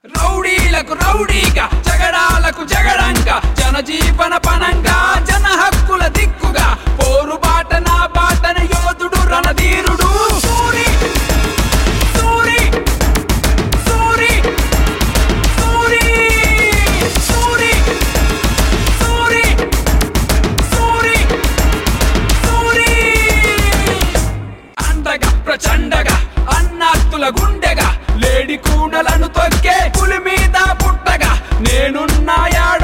రౌడీలకు రౌడీగా జగడాలకు జగడంగా జనజీవన పనంగా జన హక్కుల దిక్కుగా పోరు బాట నా బాటన యోధుడు రణధీరుడు సూరి సూరి సూరి సూరి సూరి సూరి సూరి సూరి అండగా ప్రచండగా అన్నాత్తుల గుండెగా లేడి కూడలను తొక్కే పులి మీద పుట్టగా నేనున్నా యాడ